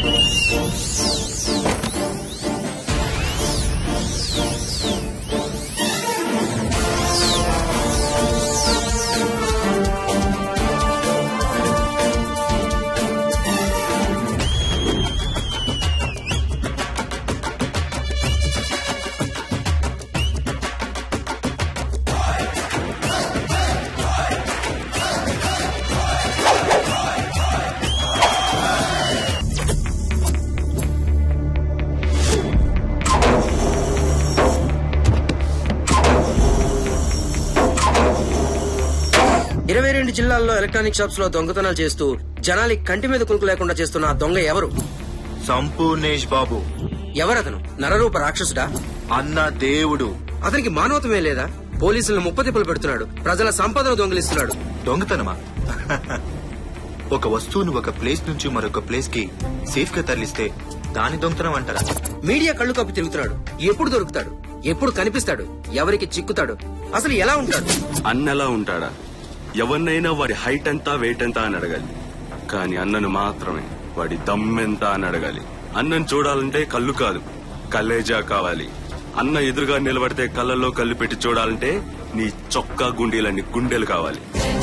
ఇరవై రెండు జిల్లాల్లో ఎలక్ట్రానిక్ షాప్స్ లో దొంగతనాలు చేస్తూ జనాలకి కంటి మీద కునుకు లేకుండా చేస్తున్న ఆ దొంగ ఎవరు సంపూర్ణేష్ బాబు ఎవరతను నరరూప రాక్షసుడా అన్న దేవుడు అతనికి మానవతమే లేదా పోలీసులను ముప్పతిప్పులు పెడుతున్నాడు ప్రజల సంపదను దొంగిలిస్తున్నాడు దొంగతనమా ఒక వస్తువును ఒక ప్లేస్ నుంచి మరొక ప్లేస్ కి సేఫ్ గా తరలిస్తే దాని దొంగతనం అంటారా మీడియా కళ్ళు కప్పి తిరుగుతున్నాడు ఎప్పుడు దొరుకుతాడు ఎప్పుడు కనిపిస్తాడు ఎవరికి చిక్కుతాడు అసలు ఎలా ఉంటాడు అన్నలా ఉంటాడా ఎవరినైనా వాడి హైట్ ఎంత వెయిట్ ఎంత అని అడగాలి కానీ అన్నను మాత్రమే వాడి దమ్మెంత అని అడగాలి అన్నను చూడాలంటే కళ్ళు కాదు కల్లేజా కావాలి అన్న ఎదురుగా నిలబడితే కళ్ళల్లో కళ్ళు పెట్టి చూడాలంటే నీ చొక్కా గుండీలన్నీ గుండెలు కావాలి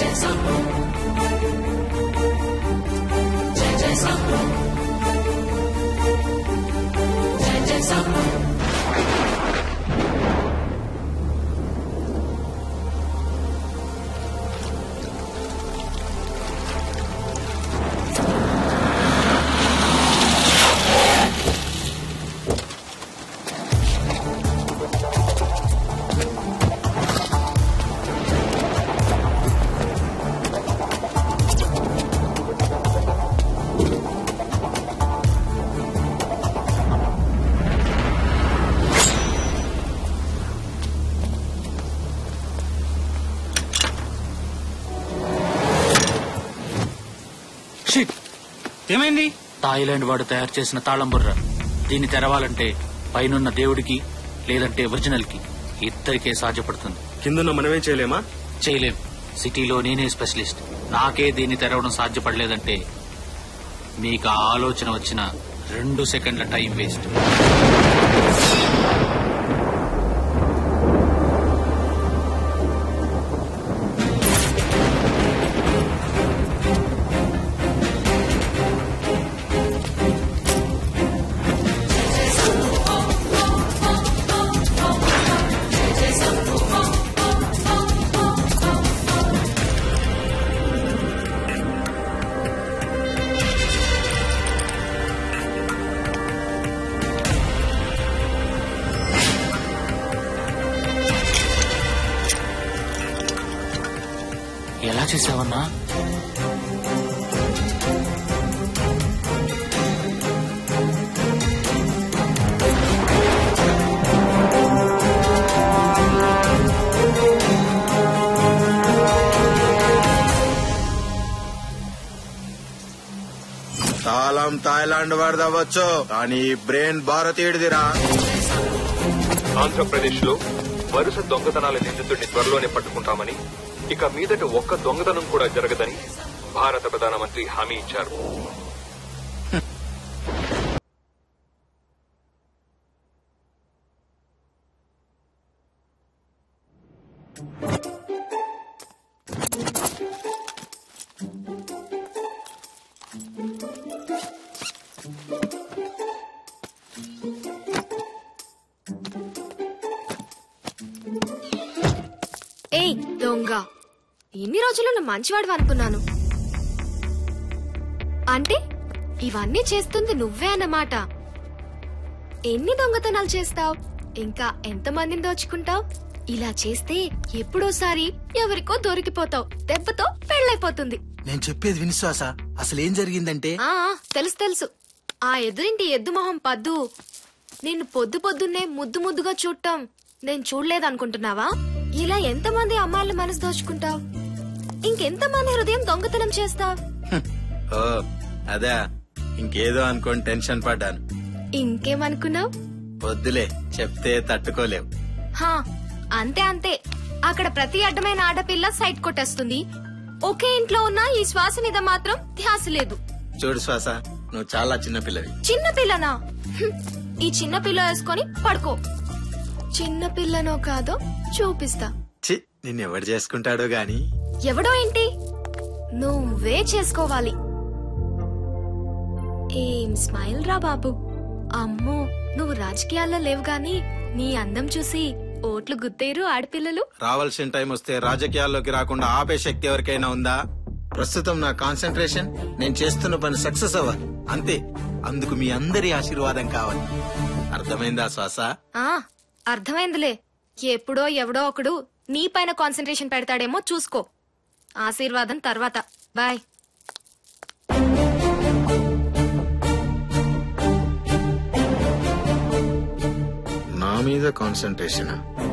ఏమైంది థాయిలాండ్ వాడు తయారు చేసిన తాళం బుర్ర దీన్ని తెరవాలంటే పైనున్న దేవుడికి లేదంటే ఒరిజినల్ కి ఇద్దరికే సాధ్యపడుతుంది కిందన్న మనమేం చేయలేమా చేయలేం సిటీలో నేనే స్పెషలిస్ట్ నాకే దీన్ని తెరవడం సాధ్యపడలేదంటే మీకు ఆ ఆలోచన వచ్చిన రెండు సెకండ్ల టైం వేస్ట్ ఎలా చేసావన్నా తాళం థాయిలాండ్ వాడదవచ్చు కానీ బ్రెయిన్ భారతీయుడిదిరా ఆంధ్రప్రదేశ్ లో వరుస దొంగతనాల నిందితుడిని త్వరలోనే పట్టుకుంటామని ఇక మీదట ఒక్క దొంగతనం కూడా జరగదని భారత ప్రధానమంత్రి హామీ ఇచ్చారు ఏయ్ దొంగ ఇన్ని రోజులు నువ్వు మంచివాడు అనుకున్నాను అంటే ఇవన్నీ చేస్తుంది నువ్వే అన్నమాట ఎన్ని దొంగతనాలు చేస్తావ్ ఇంకా ఎంతమందిని దోచుకుంటావ్ ఇలా చేస్తే ఎప్పుడోసారి ఎవరికో దొరికిపోతావు దెబ్బతో పెళ్ళైపోతుంది నేను చెప్పేది విశ్వాస అసలు ఏం జరిగిందంటే ఆ తెలుసు తెలుసు ఆ ఎదురింటి ఎద్దు మొహం పద్దు నిన్ను పొద్దు పొద్దున్నే ముద్దు ముద్దుగా చూడటం నేను చూడలేదనుకుంటున్నావా ఇలా ఎంతమంది అమ్మాయిల మనసు దోచుకుంటావ్ ఇంకెంతమంది హృదయం దొంగతనం చేస్తావ్ ఓ అదే ఇంకేదో అనుకోని టెన్షన్ పడ్డాను ఇంకేమనుకున్నావ్ వద్దులే చెప్తే తట్టుకోలేవు హా అంతే అంతే అక్కడ ప్రతి అడ్డమైన ఆడపిల్ల సైట్ కొట్టేస్తుంది ఒకే ఇంట్లో ఉన్న ఈ శ్వాస మీద మాత్రం ధ్యాస లేదు చూడు శ్వాస నువ్వు చాలా చిన్న పిల్లవి చిన్న పిల్లనా హ్మ్. ఈ చిన్న పిల్ల వేసుకొని పడుకో చిన్న పిల్లనో కాదో చూపిస్తా చి నిన్నెవడు చేసుకుంటాడో గాని ఎవడో ఏంటి నువ్వే చేసుకోవాలి ఏం స్మైల్ రా బాబు అమ్మో నువ్వు రాజకీయాల్లో లేవు గాని నీ అందం చూసి ఓట్లు గుత్తేరు ఆడపిల్లలు రావాల్సిన టైం వస్తే రాజకీయాల్లోకి రాకుండా ఆపే శక్తి ఎవరికైనా ఉందా ప్రస్తుతం నా కాన్సన్ట్రేషన్ నేను చేస్తున్న పని సక్సెస్ అవ్వాలి అంతే అందుకు మీ అందరి ఆశీర్వాదం కావాలి అర్థమైందా శ్వాస ఆ అర్థమైందిలే ఎప్పుడో ఎవడో ఒకడు నీ పైన కాన్సన్ట్రేషన్ పెడతాడేమో చూసుకో ఆశీర్వాదం తర్వాత బాయ్ నా మీద కాన్సన్ట్రేషన్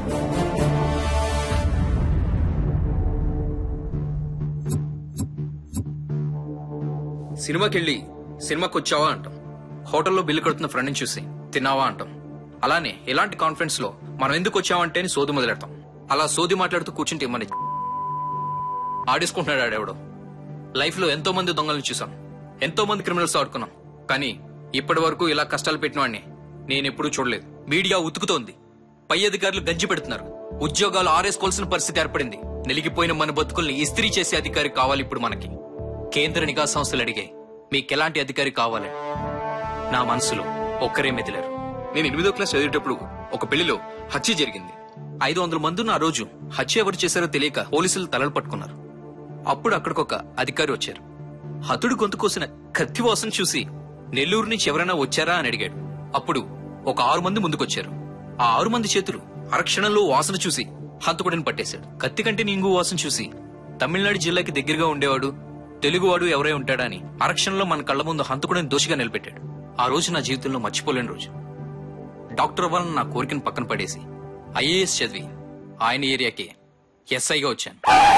సినిమాకెళ్ళి సినిమాకి వచ్చావా అంటాం హోటల్లో బిల్లు కడుతున్న ఫ్రెండ్ని చూసి తిన్నావా అంటాం అలానే ఇలాంటి కాన్ఫరెన్స్ లో మనం ఎందుకు వచ్చామంటే అని సోది మొదలెడతాం అలా సోది మాట్లాడుతూ కూర్చుంటే మన ఆడేసుకుంటున్నాడు ఆడెవడో లైఫ్ లో ఎంతో మంది దొంగలను చూసాం ఎంతో మంది క్రిమినల్స్ ఆడుకున్నాం కానీ ఇప్పటి వరకు ఇలా కష్టాలు పెట్టిన వాడిని నేను ఎప్పుడూ చూడలేదు మీడియా ఉతుకుతోంది పై అధికారులు గంజి పెడుతున్నారు ఉద్యోగాలు ఆరేసుకోవాల్సిన పరిస్థితి ఏర్పడింది నిలిగిపోయిన మన బతుకుల్ని ఇస్త్రీ చేసే అధికారి కావాలి ఇప్పుడు మనకి కేంద్ర నిఘా సంస్థలు అడిగాయి మీకెలాంటి అధికారి కావాలని నా మనసులో ఒక్కరే మెదిలారు నేను ఎనిమిదో క్లాస్ చదివేటప్పుడు ఒక పెళ్లిలో హత్య జరిగింది ఐదు వందల మంది ఉన్న ఆ రోజు హత్య ఎవరు చేశారో తెలియక పోలీసులు తలలు పట్టుకున్నారు అప్పుడు అక్కడికొక అధికారి వచ్చారు హతుడు గొంతు కోసిన కత్తి వాసన చూసి నెల్లూరు నుంచి ఎవరైనా వచ్చారా అని అడిగాడు అప్పుడు ఒక ఆరు మంది ముందుకొచ్చారు ఆ ఆరు మంది చేతులు అరక్షణంలో వాసన చూసి హంతకుడిని పట్టేశాడు కత్తి కంటే నింగు వాసన చూసి తమిళనాడు జిల్లాకి దగ్గరగా ఉండేవాడు తెలుగువాడు ఎవరై ఉంటాడా అని అరక్షణంలో మన కళ్ళ ముందు హంతకుడిని దోషిగా నిలబెట్టాడు ఆ రోజు నా జీవితంలో మర్చిపోలేని రోజు డాక్టర్ అవ్వాలని నా కోరికను పక్కన పడేసి ఐఏఎస్ చదివి ఆయన ఏరియాకి ఎస్ఐగా వచ్చాను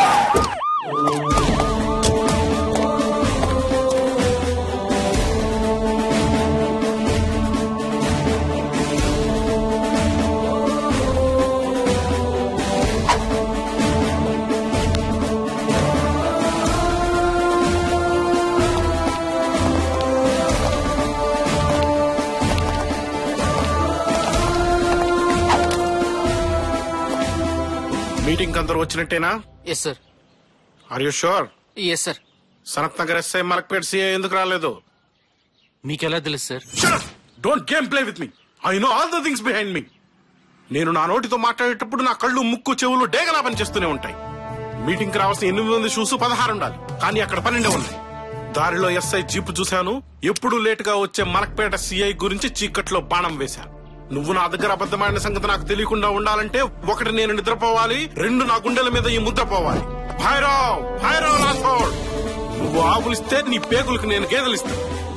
మీటింగ్ అందరూ వచ్చినట్టేనా yes sir are you sure yes sir Sanath Nagar SI Malakpet CI ఎందుకు రాలేదు మీకెలా తెలుసు sir don't game play with me I know all the things behind me నేను నా నోటితో మాట్లాడేటప్పుడు నా కళ్ళు ముక్కు చెవులు డేగలా పనిచేస్తూనే ఉంటాయి మీటింగ్ కి రావాల్సిన ఎనిమిది మంది షూస్ పదహారు ఉండాలి కానీ అక్కడ పన్నెండే ఉన్నాయి దారిలో ఎస్ఐ జీప్ చూశాను ఎప్పుడు లేట్ గా వచ్చే మలక్పేట సిఐ గురించి చీకట్లో బాణం వేశాను నువ్వు నా దగ్గర అబద్ధమైన సంగతి నాకు తెలియకుండా ఉండాలంటే ఒకటి నేను నిద్రపోవాలి రెండు నా గుండెల మీద ఈ ముద్ర పోవాలి భైరవ్ భైరవ్ రాథోడ్ నువ్వు ఆవులిస్తే నీ పేగులకు నేను గేదెలిస్తాను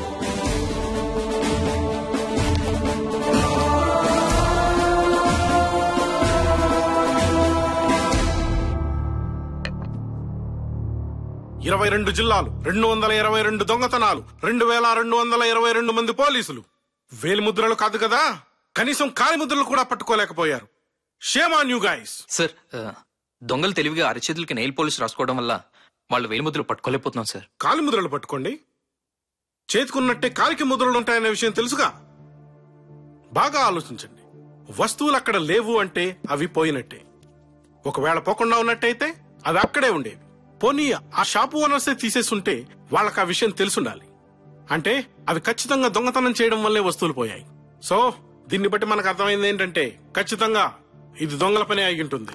ఇరవై రెండు జిల్లాలు రెండు వందల ఇరవై రెండు దొంగతనాలు రెండు వేల రెండు వందల ఇరవై రెండు మంది పోలీసులు వేలి ముద్రలు కాదు కదా కనీసం కాలి ముద్రలు కూడా పట్టుకోలేకపోయారు షేమా న్యూ గైస్ సార్ ఆ, దొంగలు తెలివిగా అరచేతులకి నెయిల్ పోలీస్ రాసుకోవడం వల్ల వాళ్ళు వేలిముద్రలు పట్టుకోలేకపోతున్నాం సార్ కాలి ముద్రలు పట్టుకోండి చేతికున్నట్టే కాలికి ముద్రలు ఉంటాయనే విషయం తెలుసుగా బాగా ఆలోచించండి వస్తువులు అక్కడ లేవు అంటే అవి పోయినట్టే ఒకవేళ పోకుండా ఉన్నట్టయితే అవి అక్కడే ఉండేవి పోనీ ఆ షాపు ఓనర్సే తీసేసుంటే వాళ్ళకి ఆ విషయం తెలుసుండాలి అంటే అవి ఖచ్చితంగా దొంగతనం చేయడం వల్లే వస్తువులు పోయాయి సో దీన్ని బట్టి మనకు అర్థమైంది ఏంటంటే ఖచ్చితంగా ఇది దొంగల పని అయి ఉంటుంది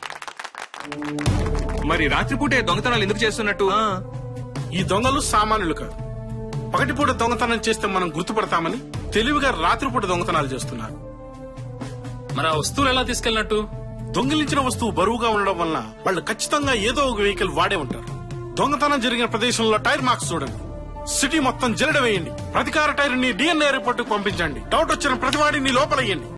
మరి రాత్రిపూటే దొంగతనాలు ఎందుకు చేస్తున్నట్టు ఈ దొంగలు సామాన్యులు కాదు పగటిపూట దొంగతనం చేస్తే మనం గుర్తుపడతామని తెలివిగా రాత్రిపూట దొంగతనాలు చేస్తున్నారు మరి ఆ వస్తువులు ఎలా తీసుకెళ్ళినట్టు దొంగిలించిన వస్తువు బరువుగా ఉండడం వలన వాళ్ళు ఖచ్చితంగా ఏదో ఒక వెహికల్ వాడే ఉంటారు దొంగతనం జరిగిన ప్రదేశంలో టైర్ మార్క్స్ చూడండి సిటీ మొత్తం జల్లెడ వేయండి ప్రతికార టైర్ ని డిఎన్ఏ రిపోర్ట్ పంపించండి డౌట్ వచ్చిన ప్రతివాడిని లోపలయ్యండి